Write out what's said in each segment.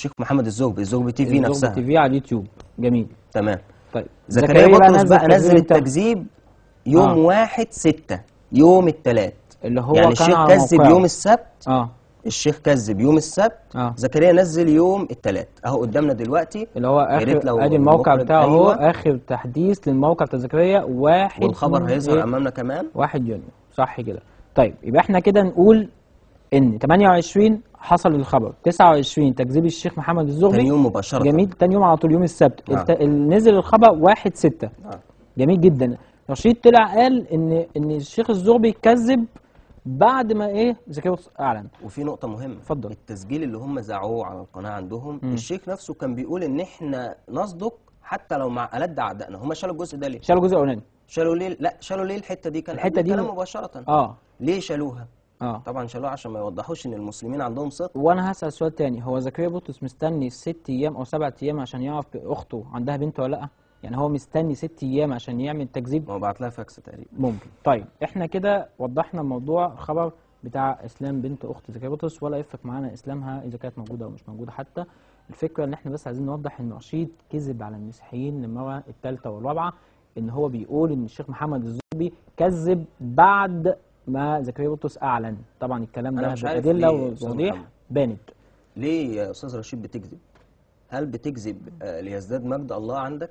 الشيخ محمد الزغبي الزغبي تي في الزغبي نفسها تي في على اليوتيوب جميل تمام طيب زكريا بطرس بقى نزل امتى؟ التكذيب يوم آه. واحد ستة يوم الثلاث اللي هو يعني كان الشيخ على كذب موقعه. يوم السبت اه الشيخ كذب يوم السبت اه زكريا نزل يوم الثلاث اهو قدامنا دلوقتي اللي هو يا ريت لو اخر ادي الموقع المخرج بتاعه هو أيوة. اخر تحديث للموقع بتاع زكريا واحد والخبر من هيظهر إيه؟ امامنا كمان واحد يونيو صح كده طيب يبقى احنا كده نقول ان 28 حصل الخبر 29 تكذيب الشيخ محمد الزغبي تاني يوم مباشرة جميل تاني يوم على طول يوم السبت آه. الت... ال- نزل الخبر 1 6 آه. جميل جدا رشيد طلع قال ان ان الشيخ الزغبي كذب بعد ما ايه زكريا بطرس اعلن وفي نقطة مهمة اتفضل. التسجيل اللي هم ذاعوه على القناة عندهم مم. الشيخ نفسه كان بيقول ان احنا نصدق حتى لو مع ألد أعدائنا هم شالوا الجزء ده ليه؟ شالوا الجزء الاولاني شالوا ليه؟ لا شالوا ليه الحتة دي كان الحتة قبل دي الكلام م- مباشرة اه ليه شالوها؟ اه طبعا شالوها عشان ما يوضحوش ان المسلمين عندهم صدق وانا هسال سؤال تاني هو زكريا بطرس مستني ست ايام او سبع ايام عشان يعرف اخته عندها بنت ولا لا يعني هو مستني ست ايام عشان يعمل تكذيب ما هو بعت لها فاكس تقريبا ممكن طيب احنا كده وضحنا موضوع خبر بتاع اسلام بنت اخت زكريا بطرس ولا يفرق معانا اسلامها اذا كانت موجوده او مش موجوده حتى الفكره ان احنا بس عايزين نوضح ان رشيد كذب على المسيحيين للمره الثالثه والرابعه ان هو بيقول ان الشيخ محمد الزغبي كذب بعد ما زكريا بطرس اعلن طبعا الكلام أنا ده مش عارف بادله ليه يا أستاذ ووضيح محمد. بانت ليه يا استاذ رشيد بتكذب؟ هل بتكذب آه، ليزداد مجد الله عندك؟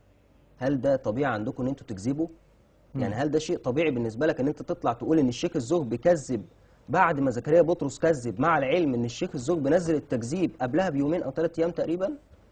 هل ده طبيعي عندكم ان انتوا تكذبوا؟ يعني هل ده شيء طبيعي بالنسبه لك ان انت تطلع تقول ان الشيخ الزغبي كذب بعد ما زكريا بطرس كذب مع العلم ان الشيخ الزغبي نزل التكذيب قبلها بيومين او ثلاث ايام تقريبا؟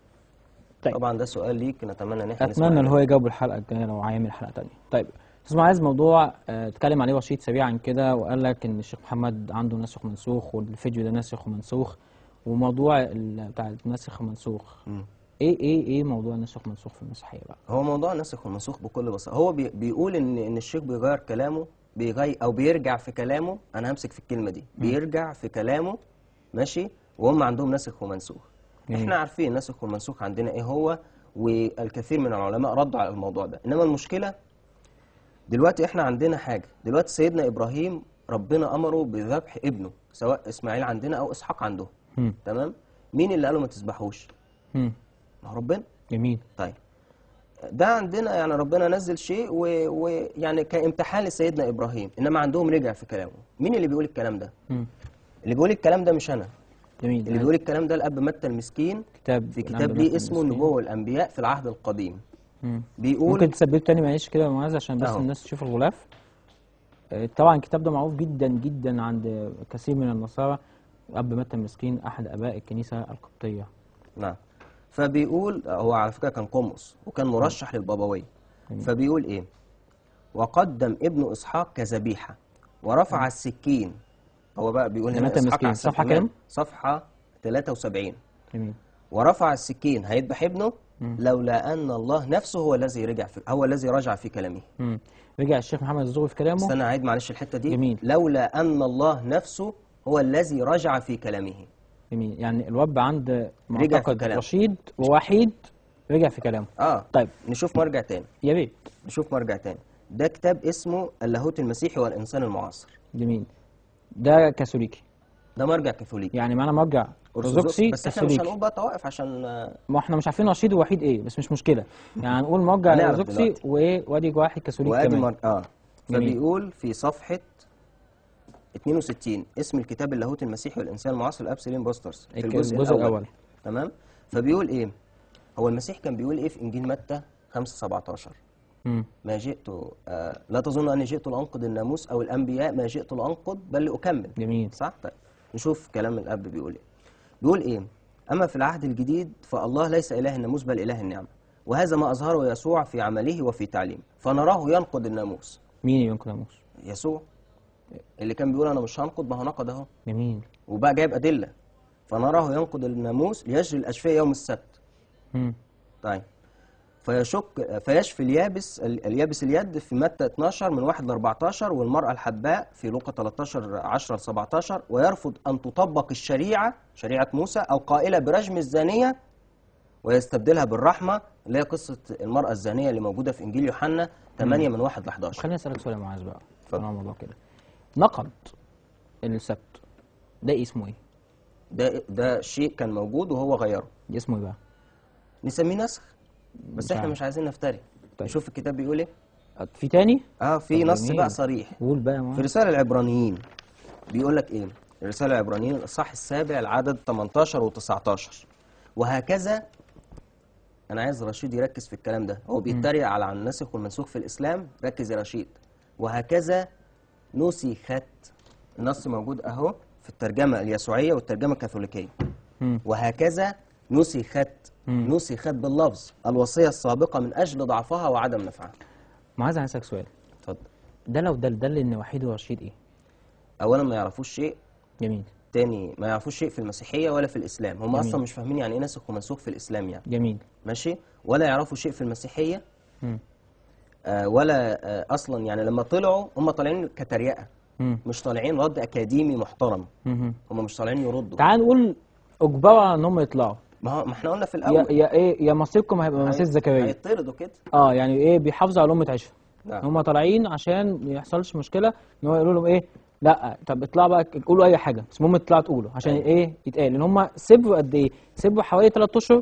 طيب. طبعا ده سؤال ليك نتمنى ان احنا اتمنى ان هو يجاوب الحلقه الجايه لو هيعمل حلقه تانية طيب استاذ معاذ موضوع آه، اتكلم عليه رشيد سريعا كده وقال لك ان الشيخ محمد عنده ناسخ ومنسوخ والفيديو ده ناسخ ومنسوخ وموضوع ال- بتاع الناسخ ومنسوخ مم. ايه ايه ايه موضوع الناسخ والمنسوخ في المسيحيه بقى هو موضوع النسخ والمنسوخ بكل بساطه هو بي بيقول ان ان الشيخ بيغير كلامه بيغير او بيرجع في كلامه انا همسك في الكلمه دي بيرجع في كلامه ماشي وهم عندهم ناسخ ومنسوخ جميل. احنا عارفين الناسخ والمنسوخ عندنا ايه هو والكثير من العلماء ردوا على الموضوع ده انما المشكله دلوقتي احنا عندنا حاجه دلوقتي سيدنا ابراهيم ربنا امره بذبح ابنه سواء اسماعيل عندنا او اسحاق عنده مم. تمام مين اللي قاله ما تذبحوش مم. ما هو ربنا جميل طيب ده عندنا يعني ربنا نزل شيء ويعني و يعني كامتحان لسيدنا ابراهيم انما عندهم رجع في كلامه مين اللي بيقول الكلام ده مم. اللي بيقول الكلام ده مش انا جميل اللي بيقول الكلام ده الاب متى المسكين كتاب في الأنبياء كتاب ليه في اسمه المسلمين. النبوه والانبياء في العهد القديم مم. بيقول ممكن تثبته تاني معلش كده يا معاذ عشان بس أهو. الناس تشوف الغلاف آه، طبعا الكتاب ده معروف جدا جدا عند كثير من النصارى اب متى المسكين احد اباء الكنيسه القبطيه نعم فبيقول هو على فكره كان قمص وكان مرشح للبابويه جميل. فبيقول ايه وقدم ابن اسحاق كذبيحه ورفع السكين هو بقى بيقول هنا متى اسحاق المسكين. على صفحة السكين. كام؟ صفحه 73 جميل ورفع السكين هيذبح ابنه مم. لولا ان الله نفسه هو الذي رجع في هو الذي رجع في كلامه مم. رجع الشيخ محمد الزغبي في كلامه استنى اعيد معلش الحته دي جميل. لولا ان الله نفسه هو الذي رجع في كلامه جميل يعني الوب عند رجع في معتقد كلامه. رشيد ووحيد رجع في كلامه اه طيب نشوف مرجع تاني يا ريت نشوف مرجع تاني ده كتاب اسمه اللاهوت المسيحي والانسان المعاصر جميل ده كاثوليكي ده مرجع كاثوليكي يعني معانا مرجع ارثوذكسي بس احنا مش كاثوليكي هنقول بقى طوائف عشان آه، ما احنا مش عارفين رشيد ووحيد ايه بس مش مشكله يعني هنقول مرجع هنعرف ارثوذكسي دلوقتي. وايه وادي واحد كاثوليكي وادي كمان مر... اه جميل. فبيقول في صفحه 62 اسم الكتاب اللاهوت المسيحي والانسان المعاصر الابسلين بوسترز في الك- الجزء, الجزء الاول, الأول. تمام فبيقول ايه هو المسيح كان بيقول ايه في انجيل متى 5 17 مم. ما جئت آه لا تظن اني جئت لانقض الناموس او الانبياء ما جئت لانقض بل لاكمل جميل صح طيب نشوف كلام الاب بيقول ايه بيقول ايه اما في العهد الجديد فالله ليس اله الناموس بل اله النعمه وهذا ما اظهره يسوع في عمله وفي تعليمه فنراه ينقض الناموس مين ينقل ناموس يسوع اللي كان بيقول انا مش هنقض ما هو نقض اهو جميل وبقى جايب ادله فنراه ينقض الناموس ليجري الاشفياء يوم السبت مم. طيب فيشك فيشفي اليابس ال- اليابس اليد في متى 12 من 1 ل 14 والمرأة الحباء في لوقا 13 10 ل 17 ويرفض أن تطبق الشريعة شريعة موسى أو قائلة برجم الزانية ويستبدلها بالرحمة اللي هي قصة المرأة الزانية اللي موجودة في إنجيل يوحنا 8 من 1 ل 11 خليني اسالك سؤال يا معاذ بقى اتفضل. طالما الموضوع كده نقد السبت ده اسمه ايه؟ ده ده شيء كان موجود وهو غيره اسمه ايه بقى نسميه نسخ بس مش احنا عارف. مش عايزين نفتري طيب. نشوف الكتاب بيقول ايه في تاني اه في طب نص جميل. بقى صريح قول بقى يا في معاذ. رسالة العبرانيين بيقول لك ايه رسالة العبرانيين الإصحاح السابع العدد 18 و19 وهكذا أنا عايز رشيد يركز في الكلام ده هو بيتريق على الناسخ والمنسوخ في الإسلام ركز يا رشيد وهكذا نسخت النص موجود أهو في الترجمة اليسوعية والترجمة الكاثوليكية مم. وهكذا نسخت مم. نسخت باللفظ الوصية السابقة من أجل ضعفها وعدم نفعها معاذ عايز اسالك سؤال اتفضل ده لو ده ده ان وحيد ورشيد ايه أولا ما يعرفوش شيء جميل تاني ما يعرفوش شيء في المسيحيه ولا في الاسلام هم جميل. اصلا مش فاهمين يعني ايه ناسخ ومنسوخ في الاسلام يعني جميل ماشي ولا يعرفوا شيء في المسيحيه مم. آه ولا آه اصلا يعني لما طلعوا هم طالعين كتريقه مم. مش طالعين رد اكاديمي محترم مم. هم مش طالعين يردوا تعال نقول اجبروا على ان هم يطلعوا ما, هو ما احنا قلنا في يا الاول يا ايه يا مصيركم هيبقى مسيس زكريا هيطردوا كده اه يعني ايه بيحافظوا على امه عيشها نعم. هم طالعين عشان ما يحصلش مشكله ان هو يقولوا لهم ايه لا طب اطلعوا بقى قولوا اي حاجه بس المهم تطلعوا تقولوا عشان أيوة. ايه يتقال لان هم سبوا قد ايه سبوا حوالي 3 اشهر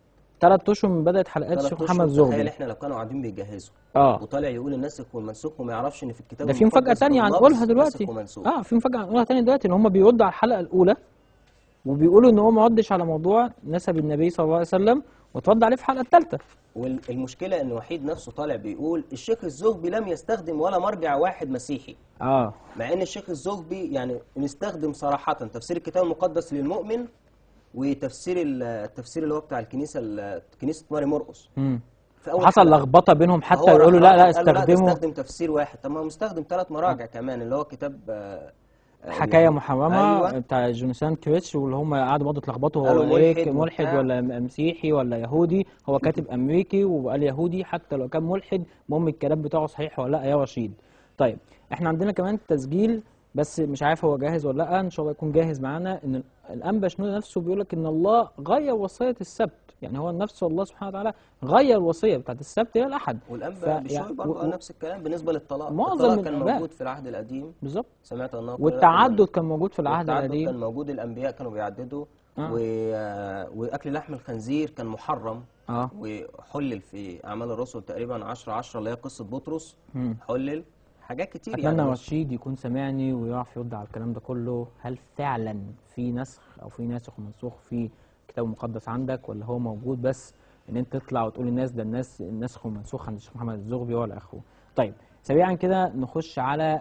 3 اشهر من بدات حلقات تلات الشيخ أشهر، محمد تخيل زغبي احنا لو كانوا قاعدين بيجهزوا اه وطالع يقول الناسخ والمنسوخ وما يعرفش ان في الكتاب ده في مفاجاه المقدس تانية باللفظ هنقولها ناسخ دلوقتي ومنسوخ. اه في مفاجاه هنقولها تانية دلوقتي ان هم بيردوا على الحلقه الاولى وبيقولوا ان هو ما ردش على موضوع نسب النبي صلى الله عليه وسلم وترد عليه في الحلقه الثالثه والمشكله ان وحيد نفسه طالع بيقول الشيخ الزغبي لم يستخدم ولا مرجع واحد مسيحي اه مع ان الشيخ الزغبي يعني نستخدم صراحه تفسير الكتاب المقدس للمؤمن وتفسير ال- التفسير اللي هو بتاع الكنيسه ال- كنيسه ماري مرقس امم في اول حصل حلقة. لخبطه بينهم هو حتى راح يقولوا لا لا قال له استخدموا استخدم تفسير واحد طب ما هو مستخدم ثلاث مراجع كمان اللي هو كتاب آه، آه، حكايه ال- محرمه أيوة. بتاع جوناثان كريتش واللي هم قعدوا برضه اتلخبطوا قالوا هو ايه ملحد ملحد وبتاع. ولا م- مسيحي ولا يهودي هو كاتب امريكي وقال يهودي حتى لو كان ملحد المهم الكلام بتاعه صحيح ولا لا يا رشيد طيب احنا عندنا كمان تسجيل بس مش عارف هو جاهز ولا لا ان شاء الله يكون جاهز معانا ان الانبا شنودة نفسه بيقول لك ان الله غير وصيه السبت يعني هو نفسه الله سبحانه وتعالى غير الوصيه بتاعت السبت الى الاحد والانبا ف- بشوي يعني برضه و- قال نفس الكلام بالنسبه للطلاق معظم الطلاق كان الآباء. موجود في العهد القديم بالظبط سمعت انه قيل والتعدد لكم كان موجود في العهد والتعدد القديم كان موجود الانبياء كانوا بيعددوا آه. و... آه، واكل لحم الخنزير كان محرم اه وحلل في اعمال الرسل تقريبا 10 10 اللي هي قصه بطرس مم. حلل حاجات كتير اتمنى يعني رشيد يكون سامعني ويعرف يرد على الكلام ده كله هل فعلا في نسخ او في ناسخ ومنسوخ في الكتاب المقدس عندك ولا هو موجود بس ان انت تطلع وتقول للناس ده الناس النسخ والمنسوخ عند الشيخ محمد الزغبي ولا اخره طيب سريعا كده نخش على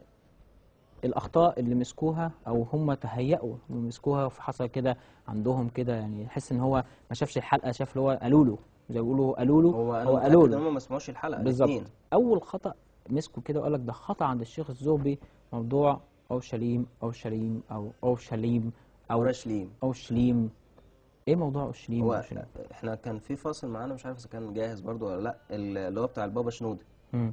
الاخطاء اللي مسكوها او هم تهيأوا ومسكوها فحصل كده عندهم كده يعني يحس ان هو ما شافش الحلقه شاف اللي هو قالوا له زي ما بيقولوا قالوا له هو انا هو متاكد قالوا ان له هم ما سمعوش الحلقه بالظبط الاثنين اول خطا مسكوا كده وقال لك ده خطا عند الشيخ الزغبي موضوع اورشليم اورشليم او اورشليم او اورشليم اورشليم ايه موضوع اورشليم هو وأورشليم؟ احنا كان في فاصل معانا مش عارف اذا كان جاهز برضو ولا لا اللي هو بتاع البابا شنودة مم.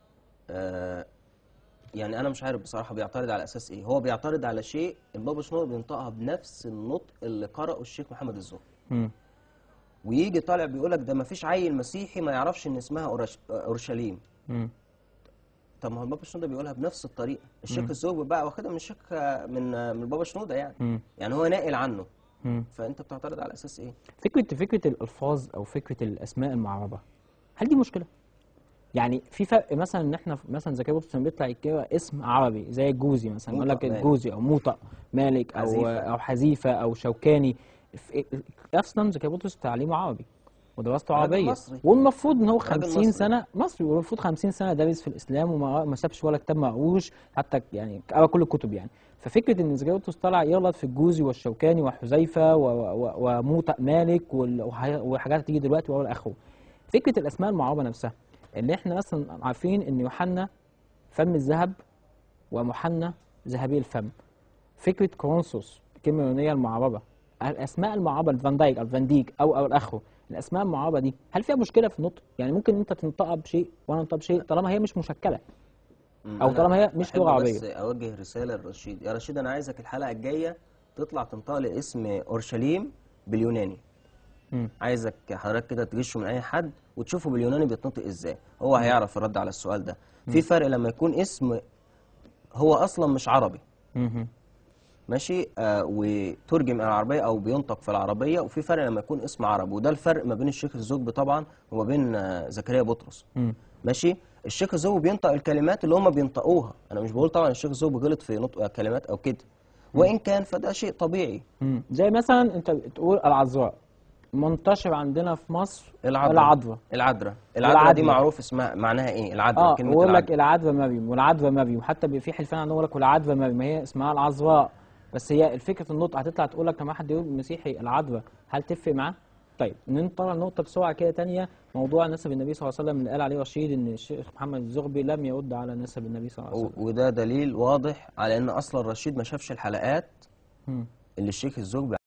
آه يعني انا مش عارف بصراحه بيعترض على اساس ايه هو بيعترض على شيء البابا شنودة بينطقها بنفس النطق اللي قرأه الشيخ محمد الزهري مم. ويجي طالع بيقول لك ده ما فيش عيل مسيحي ما يعرفش ان اسمها أورش... اورشليم مم. طب ما هو البابا شنودة بيقولها بنفس الطريقه الشيخ الزوبي بقى واخدها من الشيخ من من البابا شنودة يعني مم. يعني هو ناقل عنه مم. فانت بتعترض على اساس ايه فكره فكره الالفاظ او فكره الاسماء المعربه هل دي مشكله يعني في فرق مثلا ان احنا مثلا زي كده بص بيطلع يكتب اسم عربي زي الجوزي مثلا يقول لك موطأ مالك. الجوزي او موطأ مالك او حذيفة. او حذيفه او شوكاني ف- اصلا زكي بطرس تعليمه عربي ودراسته راجل عربيه مصري. والمفروض ان هو راجل 50 مصري. سنه مصري والمفروض 50 سنه دارس في الاسلام وما ما سابش ولا كتاب مقروش حتى يعني قرا كل الكتب يعني ففكره ان زكي بطرس طلع يغلط في الجوزي والشوكاني وحذيفه و- و- وموطأ مالك وال- وح- وحاجات هتيجي دلوقتي والى اخره فكره الاسماء المعربه نفسها اللي احنا مثلا عارفين ان يوحنا فم الذهب ومحنى ذهبي الفم فكره كرونسوس الكلمه اليونانيه المعربه الاسماء المعربه الفان دايك الفان ديك او او الاخره الاسماء المعربه دي هل فيها مشكله في النطق يعني ممكن انت تنطقها بشيء وانا انطقها بشيء طالما هي مش مشكله مم، أو أنا طالما هي مش أحب لغة بس عربية. اوجه رساله لرشيد يا رشيد انا عايزك الحلقه الجايه تطلع تنطق لي اسم اورشليم باليوناني مم. عايزك حضرتك كده تغشه من اي حد وتشوفه باليوناني بيتنطق ازاي هو هيعرف يرد على السؤال ده في فرق لما يكون اسم هو اصلا مش عربي مهم. ماشي آه وترجم الى العربيه او بينطق في العربيه وفي فرق لما يكون اسم عربي وده الفرق ما بين الشيخ الزوجبي طبعا وما بين آه زكريا بطرس مم. ماشي الشيخ الزوبي بينطق الكلمات اللي هم بينطقوها انا مش بقول طبعا الشيخ الزوبي غلط في نطق كلمات او كده وان كان فده شيء طبيعي مم. زي مثلا انت بتقول العذراء منتشر عندنا في مصر العذراء العذراء العذراء العذراء دي العذراء. معروف اسمها معناها ايه العذراء اه كلمه ويقول لك العذراء العذراء مريم والعذراء مريم حتى بي- في حلفان عندهم يقول لك والعذراء مريم هي اسمها العذراء بس هي الفكره النطق هتطلع تقول لك لما حد يقول مسيحي العذراء هل تفرق معاه؟ طيب ننطلع نقطه بسرعه كده تانية موضوع نسب النبي صلى الله عليه وسلم اللي قال عليه رشيد ان الشيخ محمد الزغبي لم يرد على نسب النبي صلى الله عليه و- وسلم وده دليل واضح على ان اصلا رشيد ما شافش الحلقات مم. اللي الشيخ الزوجبي